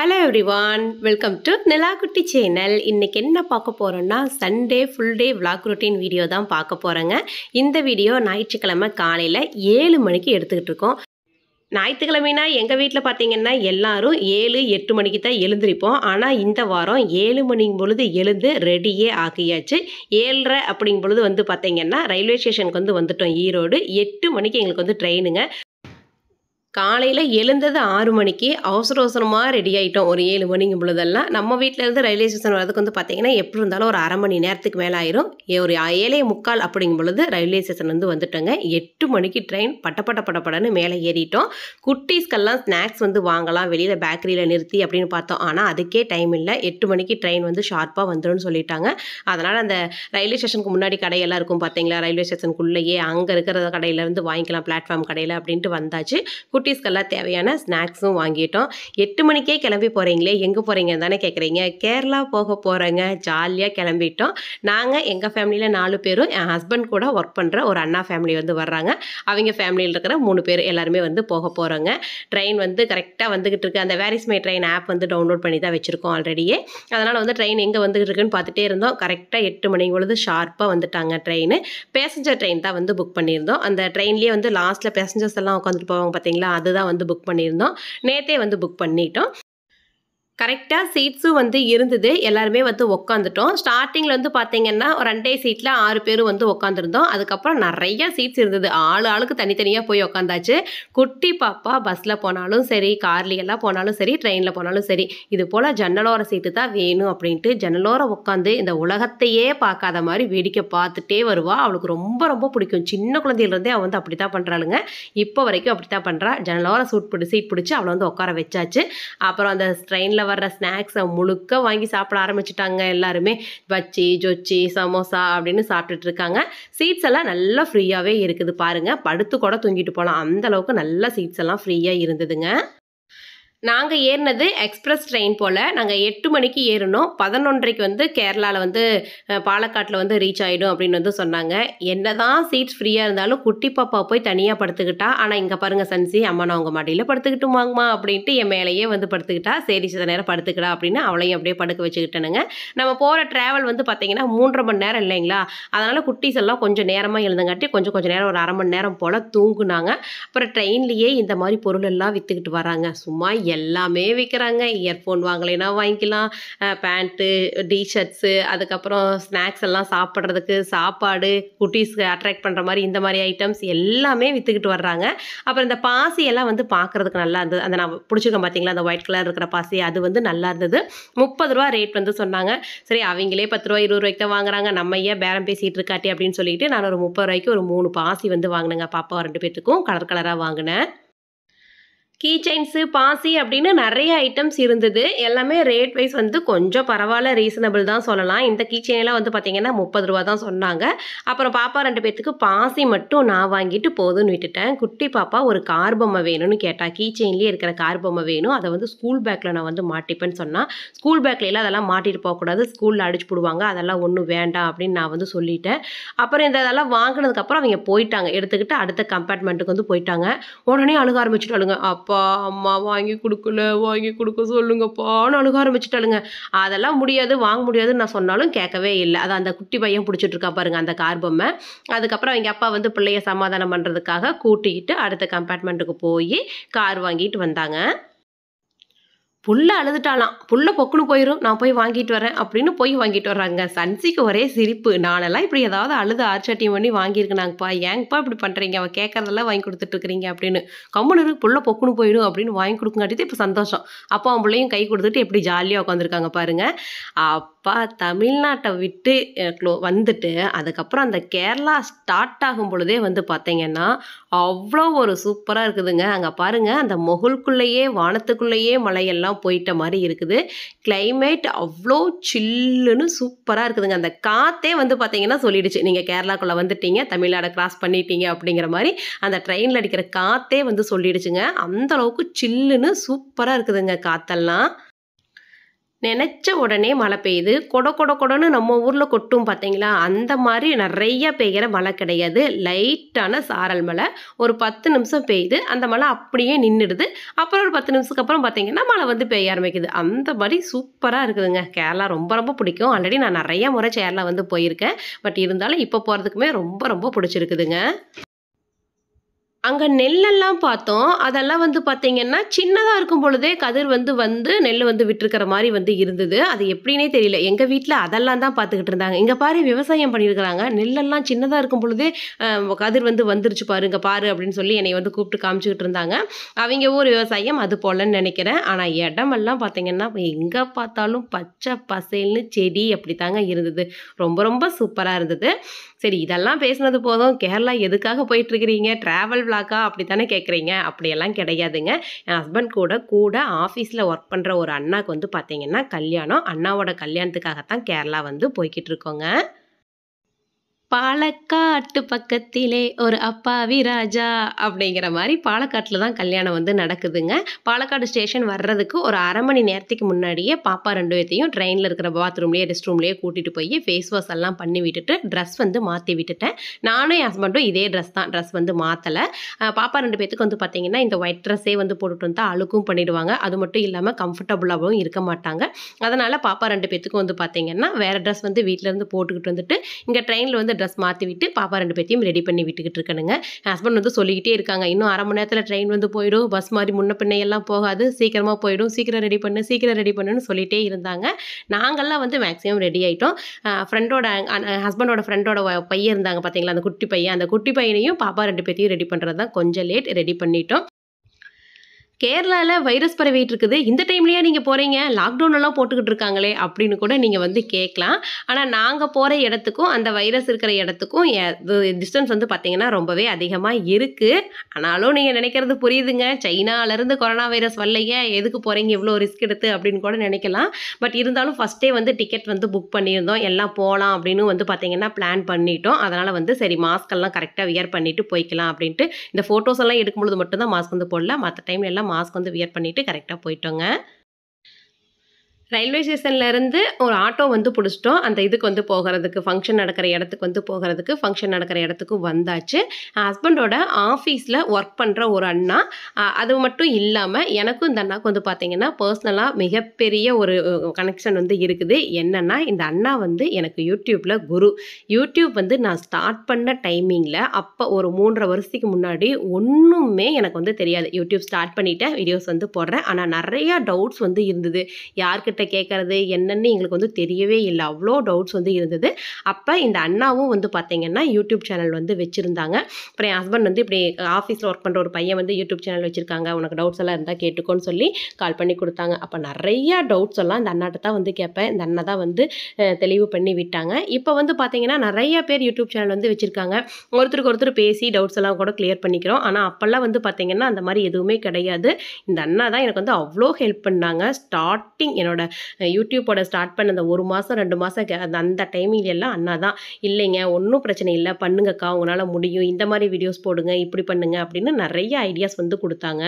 hello everyone welcome to Nilakutty channel இன்னைக்கு என்ன பார்க்க போகிறோம்னா Sunday full day vlog routine video தான் பார்க்க போகிறேங்க இந்த வீடியோ ஞாயிற்றுக்கிழமை காலையில் ஏழு மணிக்கு எடுத்துக்கிட்டு இருக்கோம் ஞாயிற்றுக்கிழமைனா எங்கள் வீட்டில் பார்த்தீங்கன்னா எல்லாரும் ஏழு எட்டு மணிக்கு தான் எழுந்திருப்போம் ஆனால் இந்த வாரம் ஏழு மணி பொழுது எழுந்து ரெடியே ஆகியாச்சு ஏழரை அப்படிங்கும் பொழுது வந்து பார்த்தீங்கன்னா ரயில்வே ஸ்டேஷனுக்கு வந்து வந்துட்டோம் ஈரோடு எட்டு மணிக்கு எங்களுக்கு வந்து ட்ரெயினுங்க காலையில் எழுந்தது ஆறு மணிக்கு அவசர அவசரமாக ரெடி ஆகிட்டோம் ஒரு ஏழு மணிங்கும் பொழுதெல்லாம் நம்ம வீட்டில் இருந்து ரயில்வே ஸ்டேஷன் வரதுக்கு வந்து பார்த்தீங்கன்னா எப்படி இருந்தாலும் ஒரு அரை மணி நேரத்துக்கு மேலே ஆயிரும் ஏ- ஒரு ஏழே முக்கால் அப்படிங்கும் பொழுது ரயில்வே ஸ்டேஷன் வந்து வந்துட்டோங்க எட்டு மணிக்கு ட்ரெயின் பட்டப்பட்ட படப்படன்னு மேலே ஏறிட்டோம் குட்டீஸ்க்கெல்லாம் ஸ்நாக்ஸ் வந்து வாங்கலாம் வெளியில் பேக்கரியில் நிறுத்தி அப்படின்னு பார்த்தோம் ஆனால் அதுக்கே டைம் இல்லை எட்டு மணிக்கு ட்ரெயின் வந்து ஷார்ப்பாக வந்துடும்னு சொல்லிட்டாங்க அதனால் அந்த ரயில்வே ஸ்டேஷனுக்கு முன்னாடி கடையெல்லாம் இருக்கும் பார்த்தீங்களா ரயில்வே ஸ்டேஷனுக்குள்ளேயே அங்கே இருக்கிற கடையில இருந்து வாங்கிக்கலாம் பிளாட்ஃபார்ம் கடையில் அப்படின்ட்டு வந்தாச்சு குட்டீஸ்க்கெல்லாம் தேவையான ஸ்நாக்ஸும் வாங்கிட்டோம் எட்டு மணிக்கே கிளம்பி போகிறீங்களே எங்கே போகிறீங்க தானே கேட்குறீங்க கேரளா போக போகிறேங்க ஜாலியாக கிளம்பிட்டோம் நாங்கள் எங்கள் ஃபேமிலியில் நாலு பேரும் என் ஹஸ்பண்ட் கூட ஒர்க் பண்ணுற ஒரு அண்ணா ஃபேமிலி வந்து வர்றாங்க அவங்க ஃபேமிலியில் இருக்கிற மூணு பேர் எல்லாருமே வந்து போக போகிறோங்க ட்ரெயின் வந்து கரெக்டாக வந்துகிட்டு இருக்கு அந்த வேரிஸ் மை ட்ரெயின் ஆப் வந்து டவுன்லோட் பண்ணி தான் வச்சுருக்கோம் ஆல்ரெடியே அதனால் வந்து ட்ரெயின் எங்கே வந்துகிட்டு இருக்குன்னு பார்த்துட்டே இருந்தோம் கரெக்டாக எட்டு மணி பொழுது ஷார்ப்பாக வந்துட்டாங்க ட்ரெயின் பேசஞ்சர் ட்ரெயின் தான் வந்து புக் பண்ணியிருந்தோம் அந்த ட்ரெயின்லேயே வந்து லாஸ்ட்டில் பேசஞ்சர்ஸ் எல்லாம் உட்காந்துட்டு போவாங்க பார்த்தீங்களா அதுதான் வந்து புக் பண்ணியிருந்தோம் நேத்தே வந்து புக் பண்ணிட்டோம் கரெக்டாக சீட்ஸும் வந்து இருந்தது எல்லாருமே வந்து உட்காந்துட்டோம் ஸ்டார்டிங்கில் வந்து பார்த்தீங்கன்னா ஒரு ரெண்டே சீட்டில் ஆறு பேர் வந்து உட்காந்துருந்தோம் அதுக்கப்புறம் நிறைய சீட்ஸ் இருந்தது ஆளு ஆளுக்கு தனித்தனியாக போய் உட்காந்தாச்சு குட்டி பாப்பா பஸ்ஸில் போனாலும் சரி கார்ல எல்லாம் போனாலும் சரி ட்ரெயினில் போனாலும் சரி இது போல் ஜன்னலோர சீட்டு தான் வேணும் அப்படின்ட்டு ஜன்னலோர உட்காந்து இந்த உலகத்தையே பார்க்காத மாதிரி வேடிக்கை பார்த்துட்டே வருவா அவளுக்கு ரொம்ப ரொம்ப பிடிக்கும் சின்ன குழந்தையிலேருந்தே அவள் வந்து அப்படி தான் பண்ணுறாளுங்க இப்போ வரைக்கும் அப்படி தான் பண்ணுறா ஜன்னலோர சூட் பிடி சீட் பிடிச்சி அவளை வந்து உட்கார வச்சாச்சு அப்புறம் அந்த ட்ரெயினில் வர்ற ஸ்நாக்ஸை முழுக்க வாங்கி சாப்பிட ஆரம்பிச்சிட்டாங்க எல்லாருமே பச்சி ஜொச்சி சமோசா அப்படின்னு சாப்பிட்டுட்டு இருக்காங்க சீட்ஸ் எல்லாம் நல்லா ஃப்ரீயாகவே இருக்குது பாருங்க படுத்து கூட தூங்கிட்டு போகலாம் அந்த அளவுக்கு நல்ல சீட்ஸ் எல்லாம் ஃப்ரீயாக இருந்ததுங்க நாங்கள் ஏறினது எக்ஸ்பிரஸ் ட்ரெயின் போல் நாங்கள் எட்டு மணிக்கு ஏறினோம் பதினொன்றரைக்கு வந்து கேரளாவில் வந்து அஹ், பாலக்காட்டில் வந்து ரீச் ஆகிடும் அப்படின்னு வந்து சொன்னாங்க என்னதான் சீட்ஸ் ஃப்ரீயாக இருந்தாலும் குட்டி பாப்பா போய் தனியாக படுத்துக்கிட்டா ஆனால் இங்கே பாருங்கள் சன்சி அம்மா நான் உங்கள் மடியில் படுத்துக்கிட்டுமாங்கம்மா அப்படின்ட்டு என் மேலேயே வந்து படுத்துக்கிட்டா சரி சில நேரம் படுத்துக்கிடா அப்படின்னு அவளையும் அப்படியே படுக்க வச்சுக்கிட்டேனுங்க நம்ம போகிற ட்ராவல் வந்து பார்த்தீங்கன்னா மூன்றரை மணி நேரம் இல்லைங்களா அதனால் குட்டீஸ் எல்லாம் கொஞ்சம் நேரமாக எழுந்தங்காட்டி கொஞ்சம் கொஞ்சம் நேரம் ஒரு அரை மணி நேரம் போல் தூங்குனாங்க அப்புறம் ட்ரெயின்லேயே இந்த மாதிரி பொருள் எல்லாம் விற்றுக்கிட்டு வராங்க சும்மா எல்லாமே விற்கிறாங்க இயர்ஃபோன் வாங்கலைன்னா வாங்கிக்கலாம் பேண்ட்டு டிஷர்ட்ஸு அதுக்கப்புறம் ஸ்நாக்ஸ் எல்லாம் சாப்பிட்றதுக்கு சாப்பாடு குட்டீஸ்க்கு அட்ராக்ட் பண்ணுற மாதிரி இந்த மாதிரி ஐட்டம்ஸ் எல்லாமே விற்றுக்கிட்டு வர்றாங்க அப்புறம் இந்த பாசி எல்லாம் வந்து பார்க்குறதுக்கு நல்லா இருந்தது அந்த நான் பிடிச்சிருக்கேன் பார்த்தீங்களா அந்த ஒயிட் கலர் இருக்கிற பாசி அது வந்து நல்லா இருந்தது முப்பது ரூபா ரேட் வந்து சொன்னாங்க சரி அவங்களே பத்து ரூபா இருபது ரூபாய்க்கு தான் வாங்குறாங்க நம்ம ஏன் பேரம் பேசிகிட்டு இருக்காட்டி அப்படின்னு சொல்லிட்டு நான் ஒரு முப்பது ரூபாய்க்கு ஒரு மூணு பாசி வந்து வாங்கினேங்க பாப்பா ரெண்டு பேர்த்துக்கும் கலர் கலராக வாங்கினேன் கீ செயின்ஸு பாசி அப்படின்னு நிறைய ஐட்டம்ஸ் இருந்தது எல்லாமே ரேட் வைஸ் வந்து கொஞ்சம் பரவாயில்ல ரீசனபிள் தான் சொல்லலாம் இந்த கீ செயின்லாம் வந்து பார்த்தீங்கன்னா முப்பது ரூபா தான் சொன்னாங்க அப்புறம் பாப்பா ரெண்டு பேர்த்துக்கு பாசி மட்டும் நான் வாங்கிட்டு போதும்னு விட்டுட்டேன் குட்டி பாப்பா ஒரு கார் பொம்மை வேணும்னு கேட்டா கீ செயின்லேயே இருக்கிற கார் பொம்மை வேணும் அதை வந்து ஸ்கூல் பேக்கில் நான் வந்து மாட்டிப்பேன்னு சொன்னால் ஸ்கூல் பேக்கில் எல்லாம் அதெல்லாம் மாட்டிட்டு போகக்கூடாது ஸ்கூலில் அடிச்சு போடுவாங்க அதெல்லாம் ஒன்றும் வேண்டாம் அப்படின்னு நான் வந்து சொல்லிட்டேன் அப்புறம் இந்த இதெல்லாம் வாங்கினதுக்கப்புறம் அவங்க போயிட்டாங்க எடுத்துக்கிட்டு அடுத்த கம்பார்ட்மெண்ட்டுக்கு வந்து போயிட்டாங்க உடனே அழுக ஆரம்பிச்சுட்டாளுங்க அப்பா அம்மா வாங்கி கொடுக்கல வாங்கி கொடுக்க சொல்லுங்கப்பான்னு அழுக ஆரம்பிச்சுட்டாளுங்க அதெல்லாம் முடியாது வாங்க முடியாதுன்னு நான் சொன்னாலும் கேட்கவே இல்லை அதை அந்த குட்டி பையன் பிடிச்சிட்டு இருக்கா பாருங்க அந்த கார் பொம்மை அதுக்கப்புறம் அவங்க அப்பா வந்து பிள்ளைய சமாதானம் பண்ணுறதுக்காக கூட்டிக்கிட்டு அடுத்த கம்பார்ட்மெண்ட்டுக்கு போய் கார் வாங்கிட்டு வந்தாங்க புள்ள அழுதுட்டாலாம் புள்ள பொக்குன்னு போயிடும் நான் போய் வாங்கிட்டு வரேன் அப்படின்னு போய் வாங்கிட்டு வர்றாங்க சன்சிக்கு ஒரே சிரிப்பு நானெல்லாம் இப்படி ஏதாவது அழுது ஆர்ச்சாட்டியம் பண்ணி வாங்கியிருக்கேனாங்கப்பா ஏங்கப்பா இப்படி பண்ணுறீங்க அவன் கேட்கறதெல்லாம் வாங்கி கொடுத்துட்டு இருக்கிறீங்க அப்படின்னு கம்முனு இருக்கு புள்ள பொக்குன்னு போயிடும் அப்படின்னு வாங்கி கொடுக்குங்காட்டி இப்போ சந்தோஷம் அப்போ அவன் பிள்ளையும் கை கொடுத்துட்டு எப்படி ஜாலியாக உட்காந்துருக்காங்க பாருங்க அப்பா தமிழ்நாட்டை விட்டு அஹ், clo- வந்துட்டு அதுக்கப்புறம் அந்த கேரளா ஸ்டார்ட் ஆகும் பொழுதே வந்து பார்த்தீங்கன்னா அவ்வளோ ஒரு சூப்பராக இருக்குதுங்க அங்கே பாருங்க அந்த முகல்குள்ளேயே வானத்துக்குள்ளேயே மலையெல்லாம் போயிட்ட மாதிரி இருக்குது climate அவ்வளோ சில்லுன்னு சூப்பராக இருக்குதுங்க அந்த காற்றே வந்து பார்த்தீங்கன்னா சொல்லிடுச்சு நீங்கள் கேரளாக்குள்ளே வந்துட்டீங்க தமிழ்நாடை கிராஸ் பண்ணிட்டீங்க அப்படிங்கிற மாதிரி அந்த ட்ரெயினில் அடிக்கிற காற்றே வந்து சொல்லிடுச்சுங்க அந்த அளவுக்கு சில்லுன்னு சூப்பராக இருக்குதுங்க காத்தெல்லாம் நினச்ச உடனே மழை பெய்யுது கொட கொட கொடன்னு நம்ம ஊரில் கொட்டும் பார்த்தீங்களா அந்த மாதிரி நிறைய பெய்கிற மழை கிடையாது லைட்டான சாரல் மழை ஒரு பத்து நிமிஷம் பெய்யுது அந்த மழை அப்படியே நின்றுடுது அப்புறம் ஒரு பத்து நிமிஷத்துக்கு அப்புறம் பார்த்தீங்கன்னா மழை வந்து பெய்ய ஆரம்பிக்குது அந்த மாதிரி சூப்பராக இருக்குதுங்க கேரளா ரொம்ப ரொம்ப பிடிக்கும் ஆல்ரெடி நான் நிறைய முறை கேரளா வந்து போயிருக்கேன் பட் இருந்தாலும் இப்போ போகிறதுக்குமே ரொம்ப ரொம்ப பிடிச்சிருக்குதுங்க அங்கே நெல்லெல்லாம் பார்த்தோம் அதெல்லாம் வந்து பார்த்தீங்கன்னா சின்னதாக இருக்கும் பொழுதே கதிர் வந்து வந்து நெல் வந்து விட்டுருக்கிற மாதிரி வந்து இருந்தது அது எப்படின்னே தெரியல எங்கள் வீட்டில் அதெல்லாம் தான் பார்த்துக்கிட்டு இருந்தாங்க இங்கே பாரு விவசாயம் பண்ணியிருக்கிறாங்க நெல்லெல்லாம் சின்னதாக இருக்கும் பொழுதே அஹ், கதிர் வந்து வந்துருச்சு பாரு இங்கே பாரு அப்படின்னு சொல்லி என்னை வந்து கூப்பிட்டு காமிச்சிக்கிட்டு இருந்தாங்க அவங்க ஊர் விவசாயம் அது போலன்னு நினைக்கிறேன் ஆனால் இடமெல்லாம் பார்த்தீங்கன்னா எங்கே பார்த்தாலும் பச்சை பசேல்னு செடி அப்படி தாங்க இருந்தது ரொம்ப ரொம்ப சூப்பராக இருந்தது சரி இதெல்லாம் பேசுனது போதும் கேரளா எதுக்காக போயிட்டு இருக்கிறீங்க ட்ராவல் விளாக்கா அப்படி தானே கேட்குறீங்க அப்படியெல்லாம் கிடையாதுங்க என் ஹஸ்பண்ட் கூட கூட ஆஃபீஸில் ஒர்க் பண்ணுற ஒரு அண்ணாக்கு வந்து பார்த்தீங்கன்னா கல்யாணம் அண்ணாவோட கல்யாணத்துக்காகத்தான் கேரளா வந்து போய்கிட்டு இருக்கோங்க பாலக்காட்டு பக்கத்திலே ஒரு அப்பாவி ராஜா அப்படிங்கிற மாதிரி பாலக்காட்டில் தான் கல்யாணம் வந்து நடக்குதுங்க பாலக்காடு ஸ்டேஷன் வர்றதுக்கு ஒரு அரை மணி நேரத்துக்கு முன்னாடியே பாப்பா ரெண்டு பேர்த்தையும் ட்ரெயினில் இருக்கிற பாத்ரூம்லேயே ரெஸ்ட் ரூம்லேயே கூட்டிகிட்டு போய் ஃபேஸ் வாஷ் எல்லாம் பண்ணி விட்டுட்டு ட்ரெஸ் வந்து மாற்றி விட்டுட்டேன் நானும் என் ஹஸ்பண்டும் இதே ட்ரெஸ் தான் ட்ரெஸ் வந்து மாற்றலை பாப்பா ரெண்டு பேத்துக்கு வந்து பார்த்தீங்கன்னா இந்த ஒயிட் ட்ரெஸ்ஸே வந்து போட்டுட்டு வந்தால் அழுக்கும் பண்ணிடுவாங்க அது மட்டும் இல்லாமல் கம்ஃபர்டபுளாகவும் இருக்க மாட்டாங்க அதனால் பாப்பா ரெண்டு பேத்துக்கும் வந்து பார்த்தீங்கன்னா வேறு ட்ரெஸ் வந்து வீட்டிலேருந்து போட்டுக்கிட்டு வந்துட்டு இங்கே ட்ரெயினில் வந்து ட்ரெஸ் மாற்றி விட்டு பாப்பா ரெண்டு பேத்தையும் ரெடி பண்ணி விட்டுக்கிட்டு இருக்கணுங்க ஹஸ்பண்ட் வந்து சொல்லிக்கிட்டே இருக்காங்க இன்னும் அரை மணி நேரத்தில் ட்ரெயின் வந்து போயிடும் பஸ் மாதிரி முன்ன பின்ன எல்லாம் போகாது சீக்கிரமாக போயிடும் சீக்கிரம் ரெடி பண்ணு சீக்கிரம் ரெடி பண்ணுன்னு சொல்லிகிட்டே இருந்தாங்க நாங்கள்லாம் வந்து மேக்ஸிமம் ரெடி ஆகிட்டோம் ஃப்ரெண்டோட ஹஸ்பண்டோட ஃப்ரெண்டோட பையன் இருந்தாங்க பார்த்தீங்களா அந்த குட்டி பையன் அந்த குட்டி பையனையும் பாப்பா ரெண்டு பேத்தையும் ரெடி பண்ணுறது தான் கொஞ்சம் லேட் ரெடி பண்ணிட்டோம் கேரளாவில் வைரஸ் பரவிட்டு இருக்குது இந்த டைம்லயா நீங்கள் போகிறீங்க லாக்டவுன் எல்லாம் போட்டுக்கிட்டு இருக்காங்களே அப்படின்னு கூட நீங்கள் வந்து கேட்கலாம் ஆனால் நாங்கள் போகிற இடத்துக்கும் அந்த வைரஸ் இருக்கிற இடத்துக்கும் டிஸ்டன்ஸ் வந்து பார்த்தீங்கன்னா ரொம்பவே அதிகமாக இருக்குது ஆனாலும் நீங்கள் நினைக்கிறது புரியுதுங்க சைனாலேருந்து கொரோனா வைரஸ் வரலையே எதுக்கு போகிறீங்க இவ்வளோ ரிஸ்க் எடுத்து அப்படின்னு கூட நினைக்கலாம் பட் இருந்தாலும் ஃபஸ்ட்டே வந்து டிக்கெட் வந்து புக் பண்ணியிருந்தோம் எல்லாம் போகலாம் அப்படின்னு வந்து பார்த்தீங்கன்னா பிளான் பண்ணிட்டோம் அதனால் வந்து சரி மாஸ்க் எல்லாம் கரெக்டாக வியர் பண்ணிட்டு போய்க்கலாம் அப்படின்ட்டு இந்த ஃபோட்டோஸ் எல்லாம் எடுக்கும்பொழுது மட்டும்தான் மாஸ்க் வந்து போடல மற்ற டைம்ல எல்லாம் மாஸ்க் வந்து வியர் பண்ணிட்டு கரெக்டாக போயிட்டோங்க ரயில்வே ஸ்டேஷன்லேருந்து ஒரு ஆட்டோ வந்து பிடிச்சிட்டோம் அந்த இதுக்கு வந்து போகிறதுக்கு ஃபங்க்ஷன் நடக்கிற இடத்துக்கு வந்து போகிறதுக்கு ஃபங்க்ஷன் நடக்கிற இடத்துக்கு வந்தாச்சு ஹஸ்பண்டோட ஆஃபீஸில் ஒர்க் பண்ணுற ஒரு அண்ணா அஹ் அது மட்டும் இல்லாமல் எனக்கும் இந்த அண்ணாவுக்கு வந்து பார்த்தீங்கன்னா பர்சனலாக மிகப்பெரிய ஒரு கனெக்ஷன் வந்து இருக்குது என்னென்னா இந்த அண்ணா வந்து எனக்கு யூடியூப்பில் குரு யூடியூப் வந்து நான் ஸ்டார்ட் பண்ண டைமிங்கில் அப்போ ஒரு மூன்றரை வருஷத்துக்கு முன்னாடி ஒன்றுமே எனக்கு வந்து தெரியாது யூடியூப் ஸ்டார்ட் பண்ணிட்டேன் வீடியோஸ் வந்து போடுறேன் ஆனால் நிறையா டவுட்ஸ் வந்து இருந்தது யார்கிட்ட கேட்குறது என்னன்னு எங்களுக்கு வந்து தெரியவே இல்லை அவ்வளோ டவுட்ஸ் வந்து இருந்தது அப்போ இந்த அண்ணாவும் வந்து பார்த்தீங்கன்னா யூடியூப் சேனல் வந்து வச்சுருந்தாங்க அப்புறம் என் ஹஸ்பண்ட் வந்து இப்படி ஆஃபீஸில் ஒர்க் பண்ணுற ஒரு பையன் வந்து யூடியூப் சேனல் வச்சுருக்காங்க உனக்கு டவுட்ஸ் எல்லாம் இருந்தால் கேட்டுக்கோன்னு சொல்லி கால் பண்ணி கொடுத்தாங்க அப்போ நிறையா டவுட்ஸ் எல்லாம் இந்த அண்ணாட்ட தான் வந்து கேட்பேன் இந்த அண்ணா தான் வந்து அஹ், தெளிவு பண்ணி விட்டாங்க இப்போ வந்து பார்த்தீங்கன்னா நிறைய பேர் யூடியூப் சேனல் வந்து வச்சுருக்காங்க ஒருத்தருக்கு ஒருத்தர் பேசி டவுட்ஸ் எல்லாம் கூட கிளியர் பண்ணிக்கிறோம் ஆனால் அப்போல்லாம் வந்து பார்த்தீங்கன்னா அந்த மாதிரி எதுவுமே கிடையாது இந்த அண்ணா தான் எனக்கு வந்து அவ்வளோ ஹெல்ப் பண்ணாங்க ஸ்டார்டிங் என்னோட அஹ், யூடியூப்போட ஸ்டார்ட் பண்ண அந்த ஒரு மாதம் ரெண்டு மாதம் அந்த அந்த டைமிங் எல்லாம் அண்ணா தான் இல்லைங்க ஒன்றும் பிரச்சனை இல்லை பண்ணுங்கக்கா உங்களால் முடியும் இந்த மாதிரி வீடியோஸ் போடுங்க இப்படி பண்ணுங்க அப்படின்னு நிறைய ஐடியாஸ் வந்து கொடுத்தாங்க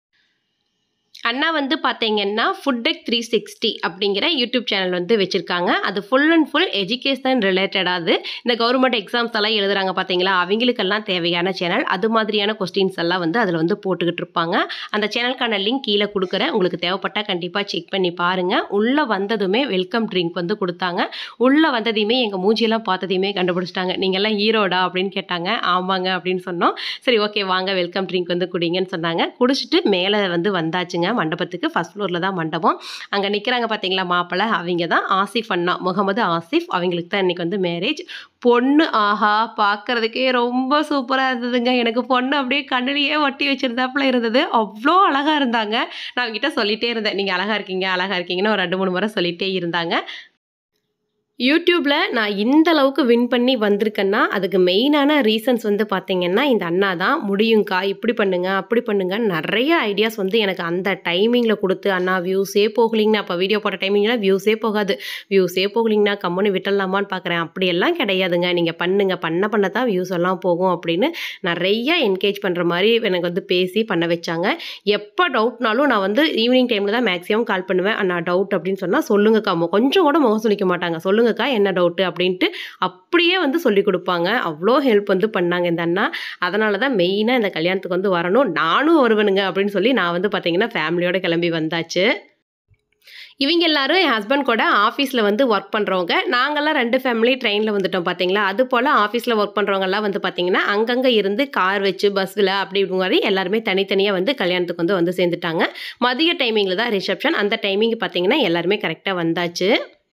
அண்ணா வந்து பார்த்தீங்கன்னா ஃபுட்டெக் த்ரீ சிக்ஸ்டி அப்படிங்கிற யூடியூப் சேனல் வந்து வச்சுருக்காங்க அது ஃபுல் அண்ட் ஃபுல் எஜுகேஷன் ரிலேட்டடாது இந்த கவர்மெண்ட் எக்ஸாம்ஸ் எல்லாம் எழுதுறாங்க பார்த்தீங்களா அவங்களுக்கெல்லாம் தேவையான சேனல் அது மாதிரியான கொஸ்டின்ஸ் எல்லாம் வந்து அதில் வந்து போட்டுக்கிட்டு இருப்பாங்க அந்த சேனலுக்கான லிங்க் கீழே கொடுக்குறேன் உங்களுக்கு தேவைப்பட்டால் கண்டிப்பாக செக் பண்ணி பாருங்கள் உள்ளே வந்ததுமே வெல்கம் ட்ரிங்க் வந்து கொடுத்தாங்க உள்ளே வந்ததையுமே எங்கள் மூஞ்சியெல்லாம் பார்த்ததையுமே கண்டுபிடிச்சிட்டாங்க நீங்கள்லாம் ஹீரோடா அப்படின்னு கேட்டாங்க ஆமாங்க அப்படின்னு சொன்னோம் சரி ஓகே வாங்க வெல்கம் ட்ரிங்க் வந்து குடிங்கன்னு சொன்னாங்க குடிச்சிட்டு மேலே வந்து வந்தாச்சுங்க மண்டபத்துக்கு ஃபர்ஸ்ட் ஃப்ளோரில் தான் மண்டபம் அங்கே நிற்கிறாங்க பார்த்தீங்களா மாப்பிள்ளை அவங்க தான் ஆசிஃப் அண்ணா முகமது ஆசிஃப் அவங்களுக்கு தான் இன்னைக்கு வந்து மேரேஜ் பொண்ணு ஆஹா பார்க்கறதுக்கே ரொம்ப சூப்பராக இருந்ததுங்க எனக்கு பொண்ணு அப்படியே கண்ணிலேயே ஒட்டி வச்சிருந்தாப்புல இருந்தது அவ்வளோ அழகாக இருந்தாங்க நான் அவங்ககிட்ட சொல்லிட்டே இருந்தேன் நீங்கள் அழகாக இருக்கீங்க அழகாக இருக்கீங்கன்னு ஒரு ரெண்டு மூணு முறை சொல்லிட்டே இருந்தாங்க யூடியூப்பில் நான் இந்த அளவுக்கு வின் பண்ணி வந்திருக்கேன்னா அதுக்கு மெயினான ரீசன்ஸ் வந்து பார்த்தீங்கன்னா இந்த அண்ணா தான் முடியுங்க்கா இப்படி பண்ணுங்க அப்படி பண்ணுங்க நிறைய ஐடியாஸ் வந்து எனக்கு அந்த டைமிங்கில் கொடுத்து அண்ணா வியூஸே போகலிங்கண்ணா அப்போ வீடியோ போட்ட டைமிங்கில் வியூஸே போகாது வியூஸே போகலிங்கண்ணா கம்முன்னு விட்டுடலாமான்னு பார்க்குறேன் அப்படியெல்லாம் கிடையாதுங்க நீங்கள் பண்ணுங்க பண்ண பண்ண தான் வியூஸ் எல்லாம் போகும் அப்படின்னு நிறைய என்கரேஜ் பண்ணுற மாதிரி எனக்கு வந்து பேசி பண்ண வச்சாங்க எப்போ டவுட்னாலும் நான் வந்து ஈவினிங் டைமில் தான் மேக்ஸிமம் கால் பண்ணுவேன் அண்ணா டவுட் அப்படின்னு சொன்னால் சொல்லுங்கக்கா மொ- கொஞ்சம் கூட முகம் சொல்லிக்க மாட்டாங்க சொல்லுங்கக்கா என்ன டவுட்டு அப்படின்ட்டு அப்படியே வந்து சொல்லி கொடுப்பாங்க அவ்வளோ ஹெல்ப் வந்து பண்ணாங்க இந்த அண்ணா அதனால தான் மெயினாக இந்த கல்யாணத்துக்கு வந்து வரணும் நானும் வருவேனுங்க அப்படின்னு சொல்லி நான் வந்து பார்த்தீங்கன்னா ஃபேமிலியோட கிளம்பி வந்தாச்சு இவங்க எல்லாரும் என் ஹஸ்பண்ட் கூட ஆஃபீஸில் வந்து ஒர்க் பண்ணுறவங்க நாங்கள்லாம் ரெண்டு ஃபேமிலி ட்ரெயினில் வந்துட்டோம் பார்த்தீங்களா அது போல் ஆஃபீஸில் ஒர்க் பண்ணுறவங்கலாம் வந்து பார்த்தீங்கன்னா அங்கங்கே இருந்து கார் வச்சு பஸ்ஸில் அப்படி இப்படி மாதிரி எல்லாருமே தனித்தனியாக வந்து கல்யாணத்துக்கு வந்து வந்து சேர்ந்துட்டாங்க மதிய டைமிங்கில் தான் ரிசப்ஷன் அந்த டைமிங் பார்த்தீங்கன்னா எல்லாருமே கரெக்டாக வந்தாச்சு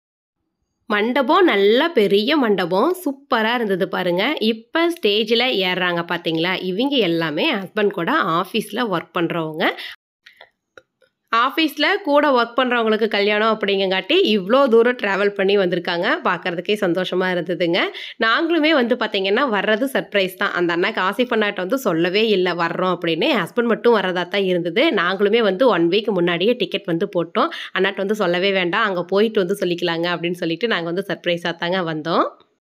மண்டபம் நல்ல பெரிய மண்டபம் சூப்பராக இருந்தது பாருங்க இப்போ ஸ்டேஜில் ஏறுறாங்க பார்த்தீங்களா இவங்க எல்லாமே ஹஸ்பண்ட் கூட ஆஃபீஸில் ஒர்க் பண்ணுறவங்க ஆஃபீஸில் கூட ஒர்க் பண்ணுறவங்களுக்கு கல்யாணம் அப்படிங்கங்காட்டி இவ்வளோ தூரம் ட்ராவல் பண்ணி வந்திருக்காங்க பார்க்குறதுக்கே சந்தோஷமாக இருந்ததுங்க நாங்களுமே வந்து பார்த்தீங்கன்னா வர்றது சர்ப்ரைஸ் தான் அந்த அண்ணாக்கு ஆசிஃப் அண்ணாட்ட வந்து சொல்லவே இல்லை வர்றோம் அப்படின்னு என் ஹஸ்பண்ட் மட்டும் வரதா தான் இருந்தது நாங்களுமே வந்து ஒன் வீக் முன்னாடியே டிக்கெட் வந்து போட்டோம் அண்ணாட்ட வந்து சொல்லவே வேண்டாம் அங்கே போயிட்டு வந்து சொல்லிக்கலாங்க அப்படின்னு சொல்லிட்டு நாங்கள் வந்து சர்ப்ரைஸாக தாங்க வந்தோம்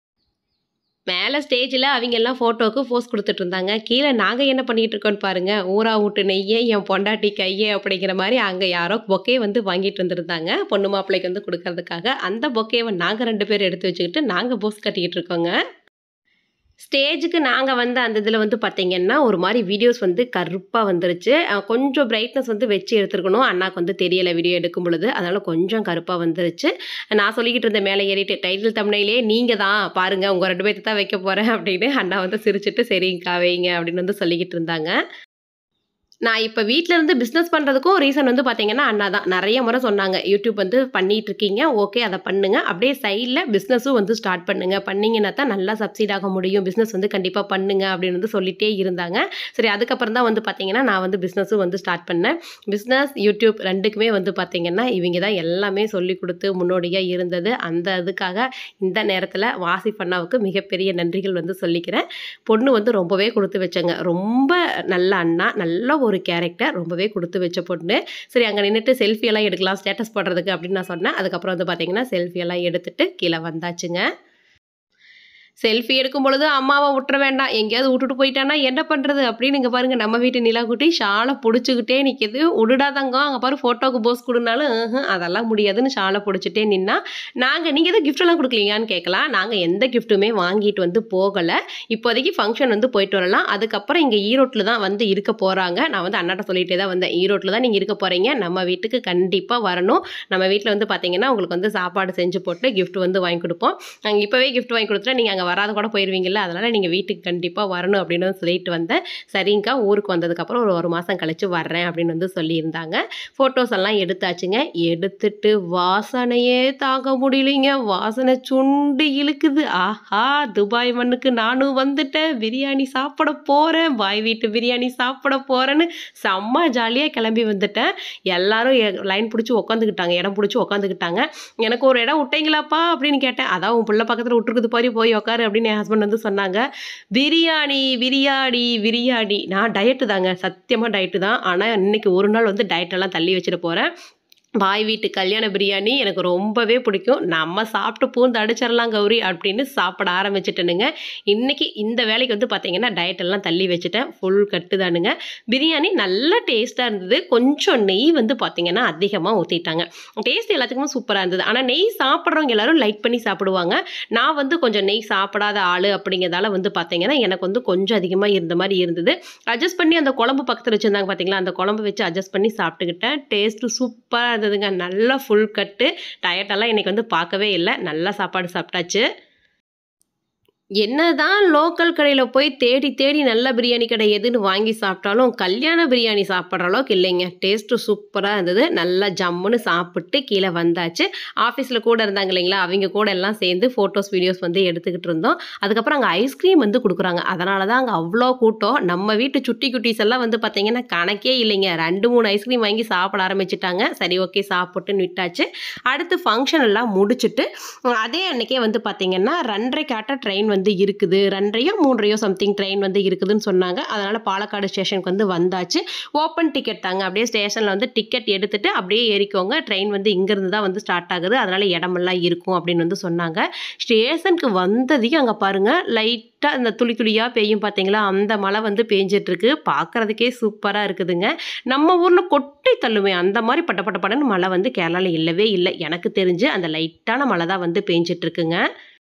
மேலே ஸ்டேஜில் அவங்க எல்லாம் ஃபோட்டோவுக்கு போஸ் கொடுத்துட்டு இருந்தாங்க கீழே நாங்கள் என்ன பண்ணிட்டு இருக்கோம்னு பாருங்க ஊரா வீட்டு நெய்யே என் பொண்டாட்டி கையே அப்படிங்கிற மாதிரி அங்கே யாரோ பொக்கே வந்து வாங்கிட்டு வந்திருந்தாங்க பொண்ணு மாப்பிள்ளைக்கு வந்து கொடுக்கறதுக்காக அந்த பொக்கேவை நாங்கள் ரெண்டு பேரும் எடுத்து வச்சுக்கிட்டு நாங்கள் போஸ் கட்டிக்கிட்டு இருக்கோங்க ஸ்டேஜுக்கு நாங்கள் வந்து அந்த இதில் வந்து பார்த்தீங்கன்னா ஒரு மாதிரி வீடியோஸ் வந்து கருப்பாக வந்துருச்சு அஹ் கொஞ்சம் பிரைட்னஸ் வந்து வச்சு எடுத்துருக்கணும் அண்ணாக்கு வந்து தெரியலை வீடியோ எடுக்கும் பொழுது அதனால் கொஞ்சம் கருப்பாக வந்துருச்சு நான் சொல்லிக்கிட்டு இருந்தேன் மேலே ஏறிட்டு டைட்டில் தமிழையிலே நீங்கள் தான் பாருங்கள் உங்கள் ரெண்டு பேர்த்து தான் வைக்க போகிறேன் அப்படின்னு அண்ணா வந்து சிரிச்சிட்டு சரிங்கக்கா வைங்க அப்படின்னு வந்து சொல்லிக்கிட்டு இருந்தாங்க நான் இப்போ வீட்டில் இருந்து பிஸ்னஸ் பண்ணுறதுக்கும் ரீசன் வந்து பார்த்தீங்கன்னா அண்ணா தான் நிறைய முறை சொன்னாங்க யூடியூப் வந்து பண்ணிட்டு இருக்கீங்க ஓகே அதை பண்ணுங்க அப்படியே சைடில் பிஸ்னஸும் வந்து ஸ்டார்ட் பண்ணுங்க பண்ணீங்கன்னா தான் நல்லா சப்சீட் ஆக முடியும் பிஸ்னஸ் வந்து கண்டிப்பாக பண்ணுங்க அப்படின்னு வந்து சொல்லிட்டே இருந்தாங்க சரி அதுக்கப்புறம் தான் வந்து பார்த்தீங்கன்னா நான் வந்து பிஸ்னஸும் வந்து ஸ்டார்ட் பண்ணேன் பிஸ்னஸ் யூடியூப் ரெண்டுக்குமே வந்து பார்த்தீங்கன்னா இவங்க தான் எல்லாமே சொல்லி கொடுத்து முன்னோடியாக இருந்தது அந்த இதுக்காக இந்த நேரத்தில் வாசி பண்ணாவுக்கு மிகப்பெரிய நன்றிகள் வந்து சொல்லிக்கிறேன் பொண்ணு வந்து ரொம்பவே கொடுத்து வச்சங்க ரொம்ப நல்ல அண்ணா நல்ல ஒரு கேரக்டர் ரொம்பவே கொடுத்து வச்ச பொண்ணு சரி அங்கே நின்றுட்டு செல்ஃபி எல்லாம் எடுக்கலாம் ஸ்டேட்டஸ் போடுறதுக்கு அப்படின்னு நான் சொன்னேன் அதுக்கப்புறம் வந்து பார்த்தீங்கன்னா செல்ஃபி எல்லாம் எடுத்துட்டு கீழே வந்தாச்சுங்க செல்ஃபி எடுக்கும் பொழுது அம்மாவை விட்டுற வேண்டாம் எங்கேயாவது விட்டுட்டு போயிட்டானா என்ன பண்ணுறது அப்படின்னு இங்கே பாருங்க நம்ம வீட்டு நிலாக்குட்டி ஷாலை பிடிச்சிக்கிட்டே நிற்கிது உடுடா தங்கம் அங்கே பாரு ஃபோட்டோக்கு போஸ் கொடுனாலும் "ம்ஹும், அதெல்லாம் முடியாதுன்னு ஷாலை பிடிச்சிட்டே நின்னா நாங்கள் நீங்கள் எதுவும் gift எல்லாம் கொடுக்கலீங்கன்னு கேட்கலாம் நாங்கள் எந்த கிஃப்ட்டுமே வாங்கிட்டு வந்து போகலை இப்போதைக்கு ஃபங்க்ஷன் வந்து போயிட்டு வரலாம் அதுக்கப்புறம் இங்கே ஈரோட்டில் தான் வந்து இருக்க போகிறாங்க நான் வந்து அண்ணாட்ட சொல்லிட்டே தான் வந்தேன் ஈரோட்டில் தான் நீங்கள் இருக்க போகிறீங்க நம்ம வீட்டுக்கு கண்டிப்பாக வரணும் நம்ம வீட்டில் வந்து பார்த்தீங்கன்னா உங்களுக்கு வந்து சாப்பாடு செஞ்சு போட்டு gift வந்து வாங்கி கொடுப்போம் நாங்கள் இப்போவே gift வாங்கி கொடுத்துட்டா நீங்கள் அங்கே வராத கூட போயிடுவீங்கல்ல அதனால் நீங்கள் வீட்டுக்கு கண்டிப்பாக வரணும் அப்படின்னு வந்து சொல்லிட்டு வந்தேன் சரிங்கக்கா ஊருக்கு வந்ததுக்கப்புறம் ஒரு ஒரு மாதம் கழிச்சு வர்றேன் அப்படின்னு வந்து சொல்லியிருந்தாங்க ஃபோட்டோஸ் எல்லாம் எடுத்தாச்சுங்க எடுத்துட்டு வாசனையே தாங்க முடியலைங்க வாசனை சுண்டி இழுக்குது ஆஹா துபாய் மண்ணுக்கு நானும் வந்துட்டேன் பிரியாணி சாப்பிட போகிறேன் பாய் வீட்டு பிரியாணி சாப்பிட போகிறேன்னு செம்ம ஜாலியாக கிளம்பி வந்துட்டேன் எல்லாரும் லைன் பிடிச்சி உட்காந்துக்கிட்டாங்க இடம் பிடிச்சி உட்காந்துக்கிட்டாங்க எனக்கு ஒரு இடம் விட்டீங்களாப்பா அப்படின்னு கேட்டேன் அதான் உன் பிள்ளை பக்கத்தில் விட்டுருக்குது பாரு போய் உட்காரு அப்படின்னு என் ஹஸ்பண்ட் வந்து சொன்னாங்க பிரியாணி பிரியாணி பிரியாணி நான் டயட்டு தாங்க சத்தியமாக டயட்டு தான் ஆனால் இன்னைக்கு ஒரு நாள் வந்து டயட்டெல்லாம் தள்ளி வச்சுட்டு போகிறேன் பாய் வீட்டு கல்யாண பிரியாணி எனக்கு ரொம்பவே பிடிக்கும் நம்ம சாப்பிட்டு பூந்து அடிச்சிடலாம் கௌரி அப்படின்னு சாப்பிட ஆரம்பிச்சிட்டேனுங்க இன்னைக்கு இந்த வேலைக்கு வந்து பார்த்தீங்கன்னா டயட் எல்லாம் தள்ளி வச்சுட்டேன் ஃபுல் கட்டு தானுங்க பிரியாணி நல்ல டேஸ்ட்டாக இருந்தது கொஞ்சம் நெய் வந்து பார்த்தீங்கன்னா அதிகமாக ஊற்றிட்டாங்க டேஸ்ட் எல்லாத்துக்குமே சூப்பராக இருந்தது ஆனால் நெய் சாப்பிட்றவங்க எல்லாரும் லைக் பண்ணி சாப்பிடுவாங்க நான் வந்து கொஞ்சம் நெய் சாப்பிடாத ஆள் அப்படிங்கிறதால வந்து பார்த்தீங்கன்னா எனக்கு வந்து கொஞ்சம் அதிகமாக இருந்த மாதிரி இருந்தது அட்ஜஸ்ட் பண்ணி அந்த குழம்பு பக்கத்தில் வச்சுருந்தாங்க பார்த்தீங்களா அந்த குழம்பு வச்சு அட்ஜஸ்ட் பண்ணி சாப்பிட்டுக்கிட்டேன் டேஸ்ட்டு சூப்பராக இருந்ததுங்க நல்லா ஃபுல் கட்டு டயட்டெல்லாம் இன்னைக்கு வந்து பார்க்கவே இல்லை நல்லா சாப்பாடு சாப்பிட்டாச்சு என்னதான் லோக்கல் கடையில் போய் தேடி தேடி நல்ல பிரியாணி கடை எதுன்னு வாங்கி சாப்பிட்டாலும் கல்யாண பிரியாணி சாப்பிட்ற அளவுக்கு இல்லைங்க டேஸ்ட்டு சூப்பராக இருந்தது நல்லா ஜம்முன்னு சாப்பிட்டு கீழே வந்தாச்சு ஆஃபீஸில் கூட இருந்தாங்க இல்லைங்களா அவங்க கூட எல்லாம் சேர்ந்து ஃபோட்டோஸ் வீடியோஸ் வந்து எடுத்துக்கிட்டு இருந்தோம் அதுக்கப்புறம் அங்கே ஐஸ்கிரீம் வந்து கொடுக்குறாங்க அதனால தான் அங்கே அவ்வளோ கூட்டம் நம்ம வீட்டு சுட்டி குட்டீஸ் எல்லாம் வந்து பார்த்தீங்கன்னா கணக்கே இல்லைங்க ரெண்டு மூணு ஐஸ்கிரீம் வாங்கி சாப்பிட ஆரம்பிச்சிட்டாங்க சரி ஓகே சாப்பிட்டுன்னு விட்டாச்சு அடுத்து ஃபங்க்ஷன் எல்லாம் முடிச்சுட்டு அதே அன்னைக்கே வந்து பார்த்தீங்கன்னா ரெண்டரை காட்ட ட்ரெயின் வந்து இருக்குது ரெண்டரையோ மூன்றையோ சம்திங் ட்ரெயின் வந்து இருக்குதுன்னு சொன்னாங்க அதனால் பாலக்காடு ஸ்டேஷனுக்கு வந்து வந்தாச்சு ஓப்பன் டிக்கெட் தாங்க அப்படியே ஸ்டேஷனில் வந்து டிக்கெட் எடுத்துட்டு அப்படியே ஏறிக்கோங்க ட்ரெயின் வந்து இங்கேருந்து தான் வந்து ஸ்டார்ட் ஆகுது அதனால் இடமெல்லாம் இருக்கும் அப்படின்னு வந்து சொன்னாங்க ஸ்டேஷனுக்கு வந்ததையும் அங்கே பாருங்கள் லைட்டாக அந்த துளி துளியாக பெய்யும் பார்த்தீங்களா அந்த மழை வந்து பேஞ்சிட்ருக்கு பார்க்குறதுக்கே சூப்பராக இருக்குதுங்க நம்ம ஊரில் கொட்டை தள்ளுமே அந்த மாதிரி பட்ட பட்ட படன்னு மழை வந்து கேரளாவில் இல்லவே இல்லை எனக்கு தெரிஞ்சு அந்த லைட்டான மழை தான் வந்து பேஞ்சிட்ருக்குங்க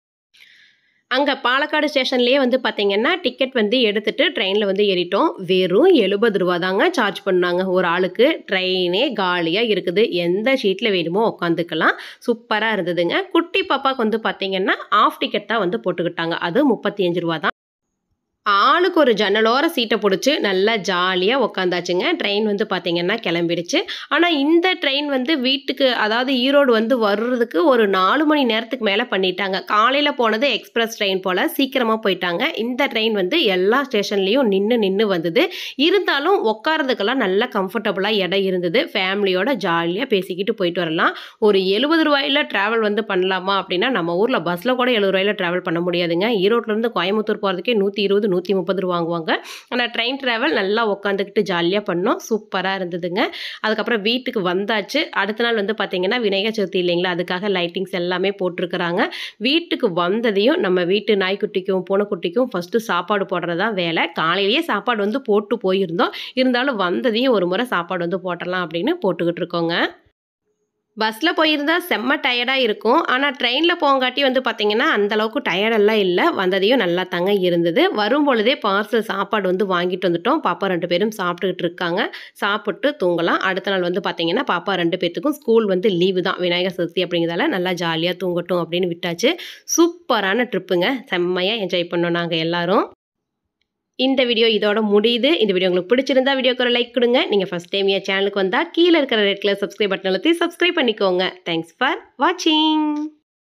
அங்கே பாலக்காடு ஸ்டேஷன்லேயே வந்து பார்த்தீங்கன்னா டிக்கெட் வந்து எடுத்துகிட்டு ட்ரெயினில் வந்து ஏறிட்டோம் வெறும் எழுபது ரூபா தாங்க சார்ஜ் பண்ணாங்க ஒரு ஆளுக்கு ட்ரெயினே காலியாக இருக்குது எந்த சீட்டில் வேணுமோ உட்காந்துக்கலாம் சூப்பராக இருந்ததுங்க குட்டி பாப்பாவுக்கு வந்து பார்த்தீங்கன்னா ஆஃப் டிக்கெட் தான் வந்து போட்டுக்கிட்டாங்க அது முப்பத்தி அஞ்சு ரூபா தான் ஆளுக்கு ஒரு ஜன்னலோர சீட்டை பிடிச்சி நல்லா ஜாலியாக உக்காந்தாச்சுங்க ட்ரெயின் வந்து பார்த்திங்கன்னா கிளம்பிடுச்சு ஆனால் இந்த ட்ரெயின் வந்து வீட்டுக்கு அதாவது ஈரோடு வந்து வர்றதுக்கு ஒரு நாலு மணி நேரத்துக்கு மேலே பண்ணிட்டாங்க காலையில் போனது எக்ஸ்பிரஸ் ட்ரெயின் போல் சீக்கிரமாக போயிட்டாங்க இந்த ட்ரெயின் வந்து எல்லா ஸ்டேஷன்லேயும் நின்று நின்று வந்தது இருந்தாலும் உட்காரதுக்கெல்லாம் நல்ல கம்ஃபர்டபுளாக இடம் இருந்தது ஃபேமிலியோட ஜாலியாக பேசிக்கிட்டு போயிட்டு வரலாம் ஒரு எழுபது ரூபாயில் ட்ராவல் வந்து பண்ணலாமா அப்படின்னா நம்ம ஊரில் பஸ்ஸில் கூட எழுபது ரூபாயில் ட்ராவல் பண்ண முடியாதுங்க ஈரோட்லேருந்து கோயம்புத்தூர் போகிறதுக்கே நூற்றி இருபது நூற்றி முப்பது ரூபா வாங்குவாங்க ஆனால் ட்ரெயின் ட்ராவல் நல்லா உட்காந்துக்கிட்டு ஜாலியாக பண்ணோம் சூப்பராக இருந்ததுங்க அதுக்கப்புறம் வீட்டுக்கு வந்தாச்சு அடுத்த நாள் வந்து பார்த்திங்கன்னா விநாயகர் சதுர்த்தி இல்லைங்களா அதுக்காக லைட்டிங்ஸ் எல்லாமே போட்டிருக்கிறாங்க வீட்டுக்கு வந்ததையும் நம்ம வீட்டு நாய்க்குட்டிக்கும் பூனைக்குட்டிக்கும் ஃபஸ்ட்டு சாப்பாடு போடுறது தான் வேலை காலையிலேயே சாப்பாடு வந்து போட்டு போயிருந்தோம் இருந்தாலும் வந்ததையும் ஒரு முறை சாப்பாடு வந்து போட்டலாம் அப்படின்னு போட்டுக்கிட்டு இருக்கோங்க பஸ்ஸில் போயிருந்தா செம்ம டயர்டாக இருக்கும் ஆனால் ட்ரெயினில் போங்காட்டி வந்து பார்த்திங்கன்னா அந்தளவுக்கு டயர்டெல்லாம் இல்லை வந்ததையும் நல்லா தாங்க இருந்தது வரும் பொழுதே பார்சல் சாப்பாடு வந்து வாங்கிட்டு வந்துட்டோம் பாப்பா ரெண்டு பேரும் சாப்பிட்டுக்கிட்டு இருக்காங்க சாப்பிட்டு தூங்கலாம் அடுத்த நாள் வந்து பார்த்திங்கன்னா பாப்பா ரெண்டு பேர்த்துக்கும் ஸ்கூல் வந்து லீவு தான் விநாயகர் சதுர்த்தி அப்படிங்கிறதால நல்லா ஜாலியாக தூங்கட்டும் அப்படின்னு விட்டாச்சு சூப்பரான ட்ரிப்புங்க செம்மையாக என்ஜாய் பண்ணோம் நாங்கள் எல்லாரும் இந்த வீடியோ இதோட முடியுது இந்த வீடியோ உங்களுக்கு பிடிச்சிருந்தா வீடியோக்கு ஒரு லைக் கொடுங்க நீங்கள் ஃபஸ்ட் டைம் என் சேனலுக்கு வந்தால் கீழே இருக்கிற ரெட் கலர் சப்ஸ்கிரைப் பட்டன் அழுத்தி சப்ஸ்கிரைப் பண்ணிக்கோங்க தேங்க்ஸ் ஃபார் வாட்சிங்